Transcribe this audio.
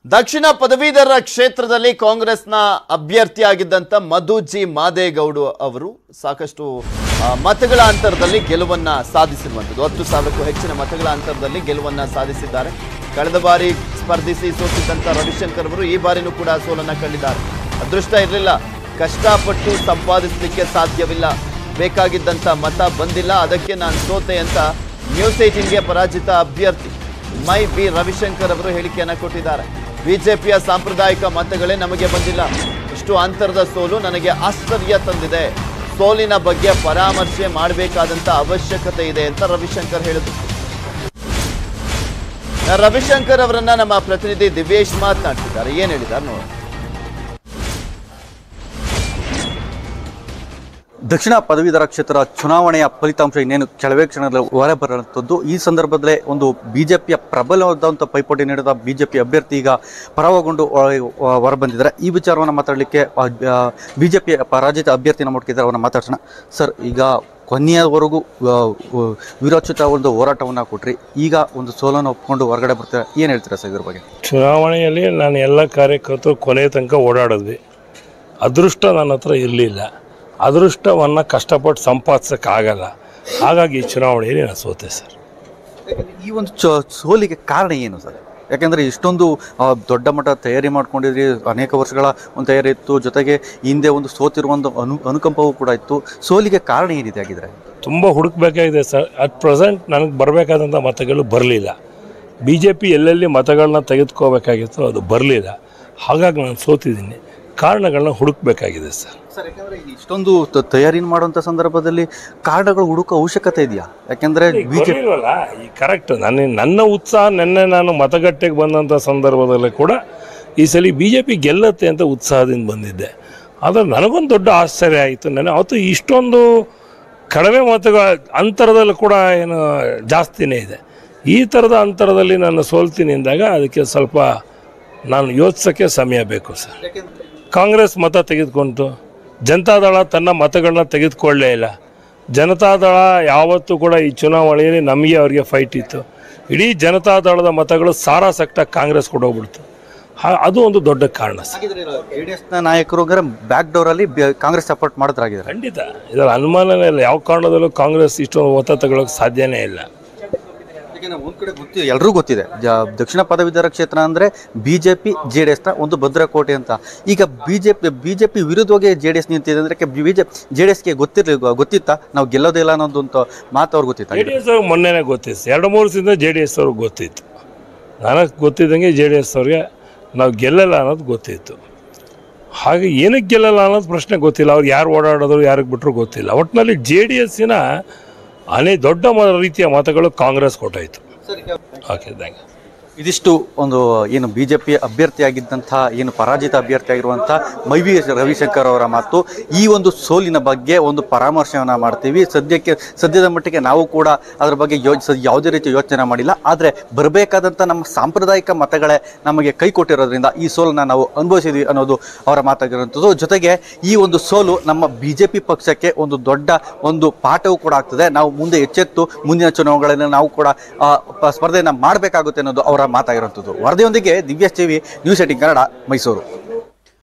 ದಕ್ಷಿಣ ಪದವೀಧರ ಕ್ಷೇತ್ರದಲ್ಲಿ ಕಾಂಗ್ರೆಸ್ನ ಅಭ್ಯರ್ಥಿಯಾಗಿದ್ದಂಥ ಮಧು ಜಿ ಮಾದೇಗೌಡು ಅವರು ಸಾಕಷ್ಟು ಆ, ಮತಗಳ ಅಂತರದಲ್ಲಿ ಗೆಲುವನ್ನ ಸಾಧಿಸಿರುವಂಥದ್ದು ಹತ್ತು ಸಾವಿರಕ್ಕೂ ಹೆಚ್ಚಿನ ಮತಗಳ ಅಂತರದಲ್ಲಿ ಗೆಲುವನ್ನ ಸಾಧಿಸಿದ್ದಾರೆ ಕಳೆದ ಬಾರಿ ಸ್ಪರ್ಧಿಸಿ ಸೋತಿದ್ದಂಥ ರವಿಶಂಕರ್ ಅವರು ಈ ಬಾರಿನೂ ಕೂಡ ಸೋಲನ್ನ ಕಂಡಿದ್ದಾರೆ ಅದೃಷ್ಟ ಇರಲಿಲ್ಲ ಕಷ್ಟಪಟ್ಟು ಸಂಪಾದಿಸಲಿಕ್ಕೆ ಸಾಧ್ಯವಿಲ್ಲ ಬೇಕಾಗಿದ್ದಂಥ ಮತ ಬಂದಿಲ್ಲ ಅದಕ್ಕೆ ನಾನು ಸೋತೆ ಅಂತ ನ್ಯೂಸ್ ಏಟೀನ್ಗೆ ಪರಾಜಿತ ಅಭ್ಯರ್ಥಿ ಮೈ ಬಿ ರವಿಶಂಕರ್ ಅವರು ಹೇಳಿಕೆಯನ್ನ ಕೊಟ್ಟಿದ್ದಾರೆ ಬಿಜೆಪಿಯ ಸಾಂಪ್ರದಾಯಿಕ ಮತಗಳೇ ನಮಗೆ ಬಂದಿಲ್ಲ ಇಷ್ಟು ಅಂತರದ ಸೋಲು ನನಗೆ ಆಶ್ಚರ್ಯ ತಂದಿದೆ ಸೋಲಿನ ಬಗ್ಗೆ ಪರಾಮರ್ಶೆ ಮಾಡಬೇಕಾದಂತ ಅವಶ್ಯಕತೆ ಇದೆ ಅಂತ ರವಿಶಂಕರ್ ಹೇಳಿದರು ರವಿಶಂಕರ್ ಅವರನ್ನ ನಮ್ಮ ಪ್ರತಿನಿಧಿ ದಿವೇಶ್ ಮಾತನಾಡ್ತಿದ್ದಾರೆ ಏನ್ ಹೇಳಿದ್ದಾರೆ ನೋಡಿ ದಕ್ಷಿಣ ಪದವೀಧರ ಕ್ಷೇತ್ರ ಚುನಾವಣೆಯ ಫಲಿತಾಂಶ ಇನ್ನೇನು ಕೆಲವೇ ಕ್ಷಣದಲ್ಲಿ ಹೊರಬರುವಂಥದ್ದು ಈ ಸಂದರ್ಭದಲ್ಲೇ ಒಂದು ಬಿಜೆಪಿಯ ಪ್ರಬಲವಾದಂಥ ಪೈಪೋಟಿ ನೀಡಿದ ಬಿಜೆಪಿ ಅಭ್ಯರ್ಥಿ ಈಗ ಪರಾಭವಗೊಂಡು ಹೊರ- ಹೊರಬಂದಿದ್ದಾರೆ ಈ ವಿಚಾರವನ್ನು ಮಾತಾಡಲಿಕ್ಕೆ ಬಿಜೆಪಿ ಪರಾಜಿತ ಅಭ್ಯರ್ಥಿನ ಮುಟ್ಕಿದ್ದಾರೆ ಅವನ್ನ ಮಾತಾಡ್ಸೋಣ ಸರ್ ಈಗ ಕೊನೆಯವರೆಗೂ ಆ, ಆ, ವಿರೋಚಿತ ಒಂದು ಹೋರಾಟವನ್ನು ಕೊಟ್ರಿ ಈಗ ಒಂದು ಸೋಲನ್ನು ಒಪ್ಕೊಂಡು ಹೊರಗಡೆ ಬರ್ತಾರೆ ಏನು ಹೇಳ್ತೀರಾ ಸರ್ ಇದ್ರ ಬಗ್ಗೆ ಚುನಾವಣೆಯಲ್ಲಿ ನಾನು ಎಲ್ಲ ಕಾರ್ಯಕರ್ತರು ಕೊನೆಯ ತನಕ ಓಡಾಡಿದ್ವಿ ಅದೃಷ್ಟ ನನ್ನ ಹತ್ರ ಇರಲಿಲ್ಲ ಅದೃಷ್ಟವನ್ನು ಕಷ್ಟಪಟ್ಟು ಸಂಪಾದಿಸೋಕ್ಕಾಗಲ್ಲ ಹಾಗಾಗಿ ಈ ಚುನಾವಣೆಯಲ್ಲಿ ನಾನು ಸೋತೆ ಸರ್ ಈ ಒಂದು ಚ- ಸೋಲಿಗೆ ಕಾರಣ ಏನು ಸರ್ ಯಾಕೆಂದ್ರೆ ಇಷ್ಟೊಂದು ಆ, ದೊಡ್ಡ ಮಟ್ಟ ತಯಾರಿ ಮಾಡ್ಕೊಂಡಿದ್ರಿ ಅನೇಕ ವರ್ಷಗಳ ಒಂದು ತಯಾರಿ ಇತ್ತು ಜೊತೆಗೆ ಹಿಂದೆ ಒಂದು ಸೋತಿರುವ ಒಂದು ಅನು ಅನುಕಂಪವೂ ಕೂಡ ಇತ್ತು ಸೋಲಿಗೆ ಕಾರಣ ಏನಿದೆ ಆಗಿದ್ರೆ ತುಂಬ ಹುಡುಕಬೇಕಾಗಿದೆ ಸರ್ ಅಟ್ ಪ್ರೆಸೆಂಟ್ ನನಗೆ ಬರಬೇಕಾದಂಥ ಮತಗಳು ಬರಲಿಲ್ಲ ಬಿ ಜೆ ಪಿ ಎಲ್ಲೆಲ್ಲಿ ಮತಗಳನ್ನ ತೆಗೆದುಕೋಬೇಕಾಗಿತ್ತು ಅದು ಬರಲಿಲ್ಲ ಹಾಗಾಗಿ ನಾನು ಸೋತಿದ್ದೀನಿ ಕಾರಣಗಳನ್ನ ಹುಡುಕಬೇಕಾಗಿದೆ ಸರ್ ಸರ್ ಯಾಕಂದ್ರೆ ಇಷ್ಟೊಂದು ತ- ತಯಾರಿ ಮಾಡುವಂಥ ಸಂದರ್ಭದಲ್ಲಿ ಕಾರಣಗಳು ಹುಡುಕೋ ಅವಶ್ಯಕತೆ ಇದೆಯಾ ಯಾಕೆಂದ್ರೆ ಬಿಜೆಪಿ ಗೊತ್ತಿಲ್ವಲ್ಲ ಈ ಕರೆಕ್ಟ್ ನನ್ನ ನನ್ನ ಉತ್ಸಾಹ ನಿನ್ನೆ ನಾನು ಮತಗಟ್ಟೆಗೆ ಬಂದಂಥ ಸಂದರ್ಭದಲ್ಲಿ ಕೂಡ ಈ ಸಲ ಬಿ ಜೆ ಪಿ ಗೆಲ್ಲತ್ತೆ ಅಂತ ಉತ್ಸಾಹದಿಂದ ಬಂದಿದ್ದೆ ಆದರೆ ನನಗೊಂದು ದೊಡ್ಡ ಆಶ್ಚರ್ಯ ಆಯಿತು ನನಗೆ ಅವತ್ತು ಇಷ್ಟೊಂದು ಕಡಿಮೆ ಮತಗಳ ಅಂತರದಲ್ಲಿ ಕೂಡ ಏನು ಜಾಸ್ತಿನೇ ಇದೆ ಈ ಥರದ ಅಂತರದಲ್ಲಿ ನಾನು ಸೋಲ್ತೀನಿ ಅಂದಾಗ ಅದಕ್ಕೆ ಸ್ವಲ್ಪ ನಾನು ಯೋಚಿಸೋಕ್ಕೆ ಸಮಯ ಬೇಕು ಸರ್ ಕಾಂಗ್ರೆಸ್ ಮತ ತೆಗೆದುಕೊಂತು ಜನತಾದಳ ತನ್ನ ಮತಗಳನ್ನ ತೆಗೆದುಕೊಳ್ಳೇ ಇಲ್ಲ ಜನತಾದಳ ಯಾವತ್ತೂ ಕೂಡ ಈ ಚುನಾವಣೆಯಲ್ಲಿ ನಮಗೆ ಅವರಿಗೆ ಫೈಟ್ ಇತ್ತು ಇಡೀ ಜನತಾದಳದ ಮತಗಳು ಸಾರಾಸಕ್ತ ಕಾಂಗ್ರೆಸ್ ಕೊಡೋಗ್ಬಿಡ್ತು ಹಾ- ಅದು ಒಂದು ದೊಡ್ಡ ಕಾರಣ ಸರ್ ಜೆ ಡಿ ಎಸ್ನ ನಾಯಕರು ಬ್ಯಾಕ್ ಡೋರ್ ಅಲ್ಲಿ ಬಿ- ಕಾಂಗ್ರೆಸ್ ಸಪೋರ್ಟ್ ಮಾಡಿದ್ರಾಗಿದ್ದಾರೆ ಖಂಡಿತ ಇದರ ಅನುಮಾನನೇ ಇಲ್ಲ ಯಾವ ಕಾರಣದಲ್ಲೂ ಕಾಂಗ್ರೆಸ್ ಇಷ್ಟೊಂದು ಮತ ತಗೊಳ್ಳೋಕೆ ಸಾಧ್ಯನೇ ಇಲ್ಲ ಒಂದ್ ಕಡೆ ಗೊತ್ತಿದೆ ಎಲ್ರಿಗೂ ಗೊತ್ತಿದೆ ಜ- ದಕ್ಷಿಣ ಪದವೀಧರ ಕ್ಷೇತ್ರ ಅಂದ್ರೆ ಬಿಜೆಪಿ ಜೆ ಡಿ ಎಸ್ನ ಒಂದು ಭದ್ರಕೋಟೆ ಅಂತ ಈಗ ಬಿಜೆಪಿ ಬಿಜೆಪಿ ವಿರುದ್ಧವಾಗಿ ಜೆ ಡಿ ಎಸ್ ನಿಂತಿದೆ ಅಂದ್ರೆ ಬಿಜೆಪಿ ಜೆ ಡಿ ಎಸ್ಗೆ ಗೊತ್ತಿರ್ಲಿ ಗೊತ್ತಿತ್ತಾ ನಾವು ಗೆಲ್ಲೋದಿಲ್ಲ ಅನ್ನೋದು ಅಂತ ಮಾತು ಅವ್ರಿಗೆ ಗೊತ್ತಿತ್ತ ಜೆ ಡಿ ಎಸ್ ಅವ್ರಿಗೆ ಮೊನ್ನೆನೇ ಗೊತ್ತಿತ್ತು ಎರಡು ಮೂರು ದಿವಸದಿಂದ ಜೆ ಡಿ ಎಸ್ ಅವ್ರಿಗೆ ಗೊತ್ತಿತ್ತು ನನಗೆ ಗೊತ್ತಿದ್ದಂಗೆ ಜೆ ಡಿ ಎಸ್ ಅವ್ರಿಗೆ ನಾವು ಗೆಲ್ಲಲ್ಲ ಅನ್ನೋದು ಗೊತ್ತಿತ್ತು ಹಾಗೆ ಏನಕ್ಕೆ ಗೆಲ್ಲಲ್ಲ ಅನ್ನೋದು ಪ್ರಶ್ನೆ ಗೊತ್ತಿಲ್ಲ ಅವ್ರು ಯಾರು ಓಡಾಡೋದ್ರು ಯಾರಿಗೆ ಬಿಟ್ಟರು ಗೊತ್ತಿಲ್ಲ ಒಟ್ಟಿನಲ್ಲಿ ಜೆ ಡಿ ಎಸ್ಸಿನ ಅನೇ ದೊಡ್ಡ ಮ ರೀತಿಯ ಮತಗಳು ಕಾಂಗ್ರೆಸ್ ಕೊಟ್ಟಾಯಿತು ಓಕೆ ಥ್ಯಾಂಕ್ ಯು ಇದಿಷ್ಟು ಒಂದು ಏನು ಬಿಜೆಪಿ ಅಭ್ಯರ್ಥಿಯಾಗಿದ್ದಂಥ ಏನು ಪರಾಜಿತ ಅಭ್ಯರ್ಥಿಯಾಗಿರುವಂಥ ಮೈ ವಿ ರವಿಶಂಕರ್ ಅವರ ಮಾತು ಈ ಒಂದು ಸೋಲಿನ ಬಗ್ಗೆ ಒಂದು ಪರಾಮರ್ಶೆಯನ್ನು ಮಾಡ್ತೀವಿ ಸದ್ಯಕ್ಕೆ ಸದ್ಯದ ಮಟ್ಟಿಗೆ ನಾವು ಕೂಡ ಅದರ ಬಗ್ಗೆ ಯೋಚ ಯಾವುದೇ ರೀತಿ ಯೋಚನೆ ಮಾಡಿಲ್ಲ ಆದರೆ ಬರಬೇಕಾದಂಥ ನಮ್ಮ ಸಾಂಪ್ರದಾಯಿಕ ಮತಗಳೇ ನಮಗೆ ಕೈ ಕೊಟ್ಟಿರೋದ್ರಿಂದ ಈ ಸೋಲನ್ನ ನಾವು ಅನುಭವಿಸಿದ್ವಿ ಅನ್ನೋದು ಅವರ ಮಾತಾಗಿರುವಂಥದ್ದು ಜೊತೆಗೆ ಈ ಒಂದು ಸೋಲು ನಮ್ಮ ಬಿ ಜೆ ಪಿ ಪಕ್ಷಕ್ಕೆ ಒಂದು ದೊಡ್ಡ ಒಂದು ಪಾಠವೂ ಕೂಡ ಆಗ್ತದೆ ನಾವು ಮುಂದೆ ಎಚ್ಚೆತ್ತು ಮುಂದಿನ ಚುನಾವಣೆಗಳಲ್ಲಿ ನಾವು ಕೂಡ ಆ, ಪ- ಸ್ಪರ್ಧೆಯನ್ನು ಮಾಡಬೇಕಾಗುತ್ತೆ ಅನ್ನೋದು ಅವರ ಮಾತಾಗಿರುವಂಥದ್ದು ವರದಿಯೊಂದಿಗೆ ದಿವ್ಯಸ್ TV news eighteen Kannada Mysuru